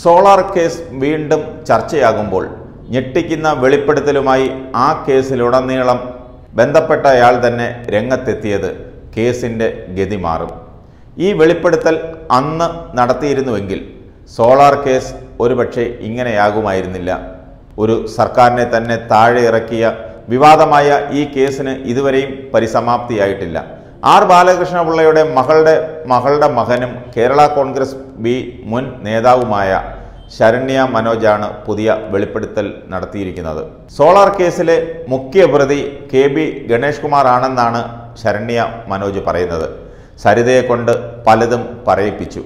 solar case വീണ്ടും ചർച്ചയാകുമ്പോൾ ഞെട്ടിക്കുന്ന വെളിപ്പെടുത്തലുമായി ആ കേസിലുടനീളം ബന്ധപ്പെട്ടയാൾ തന്നെ രംഗത്തെത്തിയത് കേസിൻ്റെ ഗതി മാറും ഈ വെളിപ്പെടുത്തൽ അന്ന് നടത്തിയിരുന്നുവെങ്കിൽ സോളാർ കേസ് ഒരുപക്ഷെ ഇങ്ങനെയാകുമായിരുന്നില്ല ഒരു സർക്കാരിനെ തന്നെ താഴെ ഇറക്കിയ വിവാദമായ ഈ കേസിന് ഇതുവരെയും പരിസമാപ്തിയായിട്ടില്ല ആർ ബാലകൃഷ്ണപിള്ളയുടെ മകളുടെ മകളുടെ മകനും കേരള കോൺഗ്രസ് ബി മുൻ നേതാവുമായ ശരണ്യ മനോജാണ് പുതിയ വെളിപ്പെടുത്തൽ നടത്തിയിരിക്കുന്നത് സോളാർ കേസിലെ മുഖ്യപ്രതി കെ ബി ഗണേഷ് കുമാർ ആണെന്നാണ് ശരണ്യ മനോജ് പറയുന്നത് സരിതയെ കൊണ്ട് പലതും പറയിപ്പിച്ചു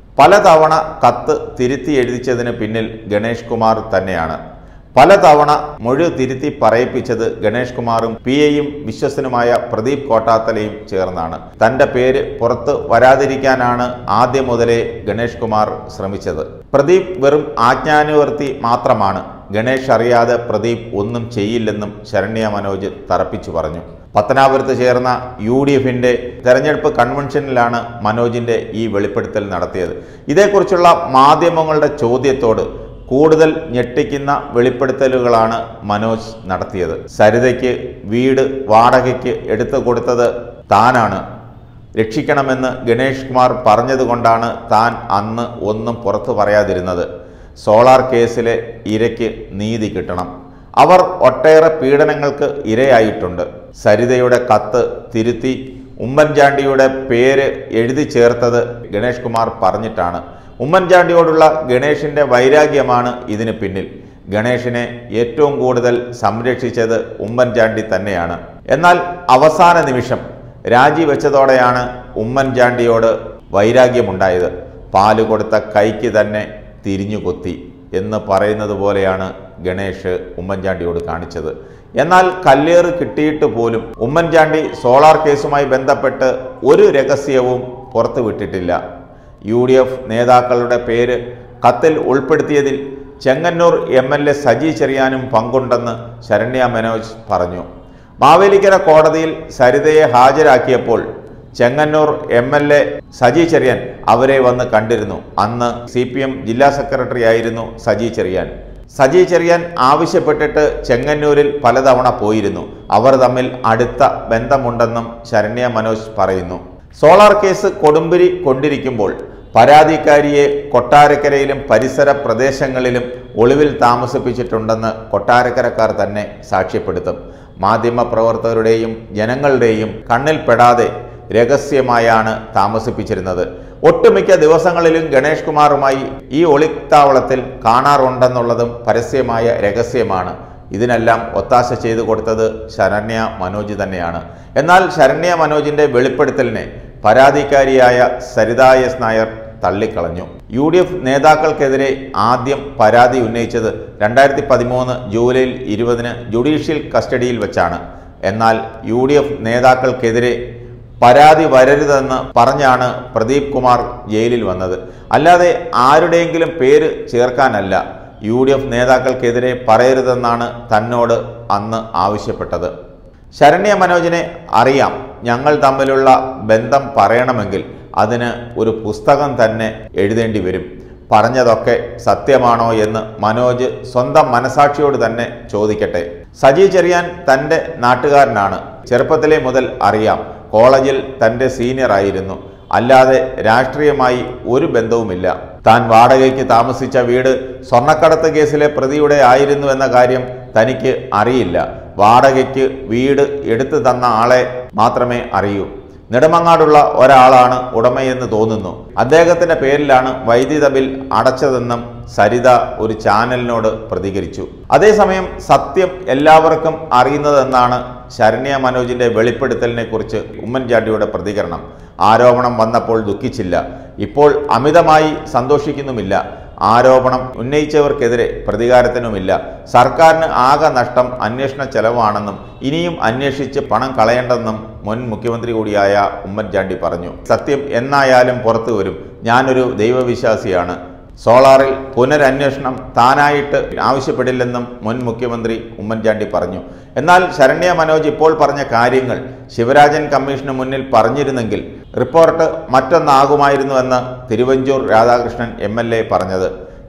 പലതവണ കത്ത് തിരുത്തി എഴുതിച്ചതിന് പിന്നിൽ ഗണേഷ് കുമാർ തന്നെയാണ് പലതവണ മൊഴി തിരുത്തി പറയിപ്പിച്ചത് ഗണേഷ് കുമാറും പി എയും വിശ്വസനുമായ പ്രദീപ് കോട്ടാത്തലയും ചേർന്നാണ് തന്റെ പേര് പുറത്ത് വരാതിരിക്കാനാണ് ആദ്യം മുതലേ ഗണേഷ് കുമാർ ശ്രമിച്ചത് പ്രദീപ് വെറും ആജ്ഞാനുവർത്തി മാത്രമാണ് ഗണേഷ് അറിയാതെ പ്രദീപ് ഒന്നും ചെയ്യില്ലെന്നും ശരണ്യ മനോജ് തറപ്പിച്ചു പറഞ്ഞു പത്തനാപുരത്ത് ചേർന്ന യു ഡി എഫിന്റെ തെരഞ്ഞെടുപ്പ് കൺവെൻഷനിലാണ് മനോജിന്റെ ഈ വെളിപ്പെടുത്തൽ നടത്തിയത് ഇതേക്കുറിച്ചുള്ള മാധ്യമങ്ങളുടെ ചോദ്യത്തോട് കൂടുതൽ ഞെട്ടിക്കുന്ന വെളിപ്പെടുത്തലുകളാണ് മനോജ് നടത്തിയത് സരിതയ്ക്ക് വീട് വാടകയ്ക്ക് എടുത്തു കൊടുത്തത് താനാണ് രക്ഷിക്കണമെന്ന് ഗണേഷ് കുമാർ പറഞ്ഞതുകൊണ്ടാണ് താൻ അന്ന് ഒന്നും പുറത്തു പറയാതിരുന്നത് സോളാർ കേസിലെ ഇരയ്ക്ക് നീതി കിട്ടണം അവർ ഒട്ടേറെ പീഡനങ്ങൾക്ക് ഇരയായിട്ടുണ്ട് സരിതയുടെ കത്ത് തിരുത്തി ഉമ്മൻചാണ്ടിയുടെ പേര് എഴുതി ചേർത്തത് ഗണേഷ് കുമാർ പറഞ്ഞിട്ടാണ് ഉമ്മൻചാണ്ടിയോടുള്ള ഗണേഷിന്റെ വൈരാഗ്യമാണ് ഇതിന് പിന്നിൽ ഗണേഷിനെ ഏറ്റവും കൂടുതൽ സംരക്ഷിച്ചത് ഉമ്മൻചാണ്ടി തന്നെയാണ് എന്നാൽ അവസാന നിമിഷം രാജിവെച്ചതോടെയാണ് ഉമ്മൻചാണ്ടിയോട് വൈരാഗ്യമുണ്ടായത് പാല് കൊടുത്ത കൈക്ക് തന്നെ തിരിഞ്ഞു കൊത്തി എന്ന് പറയുന്നത് പോലെയാണ് ഗണേഷ് ഉമ്മൻചാണ്ടിയോട് കാണിച്ചത് എന്നാൽ കല്ലേറ് കിട്ടിയിട്ട് പോലും ഉമ്മൻചാണ്ടി സോളാർ കേസുമായി ബന്ധപ്പെട്ട് ഒരു രഹസ്യവും പുറത്തുവിട്ടിട്ടില്ല യു ഡി എഫ് നേതാക്കളുടെ പേര് കത്തിൽ ഉൾപ്പെടുത്തിയതിൽ Chengannur M L A Saji ചെറിയാനും പങ്കുണ്ടെന്ന് ശരണ്യ മനോജ് പറഞ്ഞു മാവേലിക്കര കോടതിയിൽ സരിതയെ ഹാജരാക്കിയപ്പോൾ Chengannur M L A Saji Cheriyan അവരെ വന്ന് കണ്ടിരുന്നു അന്ന് സി പി എം ജില്ലാ സെക്രട്ടറി ആയിരുന്നു സജി ചെറിയാൻ സജി ചെറിയാൻ ആവശ്യപ്പെട്ടിട്ട് ചെങ്ങന്നൂരിൽ പലതവണ പോയിരുന്നു അവർ തമ്മിൽ അടുത്ത ബന്ധമുണ്ടെന്നും ശരണ്യ മനോജ് പറയുന്നു സോളാർ കേസ് കൊടുമ്പിരി കൊണ്ടിരിക്കുമ്പോൾ പരാതിക്കാരിയെ കൊട്ടാരക്കരയിലും പരിസര പ്രദേശങ്ങളിലും ഒളിവിൽ താമസിപ്പിച്ചിട്ടുണ്ടെന്ന് കൊട്ടാരക്കരക്കാർ തന്നെ സാക്ഷ്യപ്പെടുത്തും മാധ്യമപ്രവർത്തകരുടെയും ജനങ്ങളുടെയും കണ്ണിൽപ്പെടാതെ രഹസ്യമായാണ് താമസിപ്പിച്ചിരുന്നത് ഒട്ടുമിക്ക ദിവസങ്ങളിലും ഗണേഷ് കുമാറുമായി ഈ ഒളിത്താവളത്തിൽ കാണാറുണ്ടെന്നുള്ളതും പരസ്യമായ രഹസ്യമാണ് ഇതിനെല്ലാം ഒത്താശ ചെയ്തു കൊടുത്തത് ശരണ്യ മനോജ് തന്നെയാണ് എന്നാൽ ശരണ്യ മനോജിന്റെ വെളിപ്പെടുത്തലിനെ പരാതിക്കാരിയായ സരിത എസ് നായർ തള്ളിക്കളഞ്ഞു യു ഡി എഫ് നേതാക്കൾക്കെതിരെ ആദ്യം പരാതി ഉന്നയിച്ചത് രണ്ടായിരത്തി പതിമൂന്ന് ജൂലൈയിൽ ഇരുപതിന് ജുഡീഷ്യൽ കസ്റ്റഡിയിൽ വെച്ചാണ് എന്നാൽ യു ഡി എഫ് നേതാക്കൾക്കെതിരെ പരാതി വരരുതെന്ന് പറഞ്ഞാണ് പ്രദീപ് കുമാർ ജയിലിൽ വന്നത് അല്ലാതെ ആരുടെയെങ്കിലും പേര് ചേർക്കാനല്ല യു ഡി എഫ് നേതാക്കൾക്കെതിരെ പറയരുതെന്നാണ് തന്നോട് അന്ന് ആവശ്യപ്പെട്ടത് ശരണ്യ മനോജിനെ അറിയാം ഞങ്ങൾ തമ്മിലുള്ള ബന്ധം പറയണമെങ്കിൽ അതിന് ഒരു പുസ്തകം തന്നെ എഴുതേണ്ടി വരും പറഞ്ഞതൊക്കെ സത്യമാണോ എന്ന് മനോജ് സ്വന്തം മനസാക്ഷിയോട് തന്നെ ചോദിക്കട്ടെ സജി ചെറിയാൻ തൻ്റെ നാട്ടുകാരനാണ് ചെറുപ്പത്തിലെ മുതൽ അറിയാം കോളേജിൽ തൻ്റെ സീനിയർ ആയിരുന്നു അല്ലാതെ രാഷ്ട്രീയമായി ഒരു ബന്ധവുമില്ല താൻ വാടകയ്ക്ക് താമസിച്ച വീട് സ്വർണ്ണക്കടത്ത് കേസിലെ പ്രതിയുടെ ആയിരുന്നു എന്ന കാര്യം തനിക്ക് അറിയില്ല വാടകയ്ക്ക് വീട് എടുത്തു തന്ന ആളെ മാത്രമേ അറിയൂ നെടുമങ്ങാടുള്ള ഒരാളാണ് ഉടമയെന്ന് തോന്നുന്നു അദ്ദേഹത്തിന്റെ പേരിലാണ് വൈദ്യുത ബിൽ അടച്ചതെന്നും സരിത ഒരു ചാനലിനോട് പ്രതികരിച്ചു അതേസമയം സത്യം എല്ലാവർക്കും അറിയുന്നതെന്നാണ് ശരണ്യ മനോജിന്റെ വെളിപ്പെടുത്തലിനെ കുറിച്ച് ഉമ്മൻചാണ്ടിയുടെ പ്രതികരണം ആരോപണം വന്നപ്പോൾ ദുഃഖിച്ചില്ല ഇപ്പോൾ അമിതമായി സന്തോഷിക്കുന്നുമില്ല ആരോപണം ഉന്നയിച്ചവർക്കെതിരെ പ്രതികാരത്തിനുമില്ല സർക്കാരിന് ആകെ നഷ്ടം അന്വേഷണ ചെലവാണെന്നും ഇനിയും അന്വേഷിച്ച് പണം കളയേണ്ടെന്നും മുൻ മുഖ്യമന്ത്രി കൂടിയായ ഉമ്മൻചാണ്ടി പറഞ്ഞു സത്യം എന്നായാലും പുറത്തു വരും ഞാനൊരു ദൈവവിശ്വാസിയാണ് സോളാറിൽ പുനരന്വേഷണം താനായിട്ട് ആവശ്യപ്പെടില്ലെന്നും മുൻ മുഖ്യമന്ത്രി ഉമ്മൻചാണ്ടി പറഞ്ഞു എന്നാൽ ശരണ്യ മനോജ് ഇപ്പോൾ പറഞ്ഞ കാര്യങ്ങൾ ശിവരാജൻ കമ്മീഷന് മുന്നിൽ പറഞ്ഞിരുന്നെങ്കിൽ റിപ്പോർട്ട് മറ്റൊന്നാകുമായിരുന്നുവെന്ന് Thiruvanchoor Radhakrishnan M L A പറഞ്ഞത്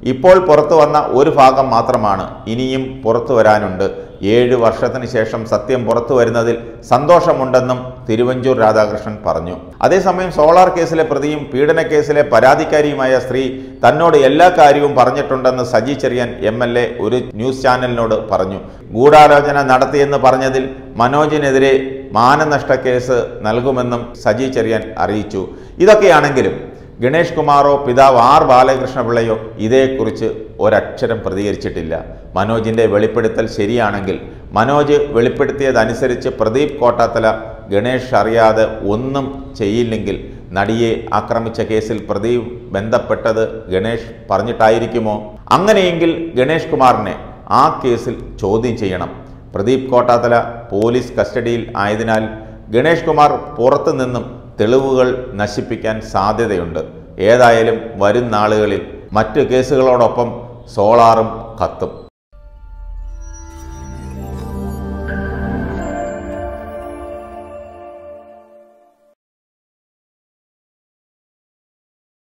ഇപ്പോൾ പുറത്തു വന്ന ഒരു ഭാഗം മാത്രമാണ് ഇനിയും പുറത്തു വരാനുണ്ട് ഏഴ് വർഷത്തിന് ശേഷം സത്യം പുറത്തു വരുന്നതിൽ സന്തോഷമുണ്ടെന്നും തിരുവഞ്ചൂർ രാധാകൃഷ്ണൻ പറഞ്ഞു അതേസമയം സോളാർ കേസിലെ പ്രതിയും പീഡന കേസിലെ പരാതിക്കാരിയുമായ സ്ത്രീ തന്നോട് എല്ലാ കാര്യവും പറഞ്ഞിട്ടുണ്ടെന്ന് Saji Cheriyan M L A ഒരു ന്യൂസ് ചാനലിനോട് പറഞ്ഞു ഗൂഢാലോചന നടത്തിയെന്ന് പറഞ്ഞതിൽ മനോജിനെതിരെ മാനനഷ്ട കേസ് നൽകുമെന്നും സജി ചെറിയാൻ അറിയിച്ചു ഇതൊക്കെയാണെങ്കിലും ഗണേഷ് കുമാറോ പിതാവ് ആർ ബാലകൃഷ്ണപിള്ളയോ ഇതേക്കുറിച്ച് ഒരക്ഷരം പ്രതികരിച്ചിട്ടില്ല മനോജിന്റെ വെളിപ്പെടുത്തൽ ശരിയാണെങ്കിൽ മനോജ് വെളിപ്പെടുത്തിയതനുസരിച്ച് പ്രദീപ് കോട്ടാത്തല ഗണേഷ് അറിയാതെ ഒന്നും ചെയ്യില്ലെങ്കിൽ നടിയെ ആക്രമിച്ച കേസിൽ പ്രദീപ് ബന്ധപ്പെട്ടത് ഗണേഷ് പറഞ്ഞിട്ടായിരിക്കുമോ അങ്ങനെയെങ്കിൽ ഗണേഷ് കുമാറിനെ ആ കേസിൽ ചോദ്യം ചെയ്യണം പ്രദീപ് കോട്ടാത്തല പോലീസ് കസ്റ്റഡിയിൽ ആയതിനാൽ ഗണേഷ് കുമാർ പുറത്തു നിന്നും തെളിവുകൾ നശിപ്പിക്കാൻ സാധ്യതയുണ്ട് ഏതായാലും വരും നാളുകളിൽ മറ്റു കേസുകളോടൊപ്പം സോളാറും കത്തും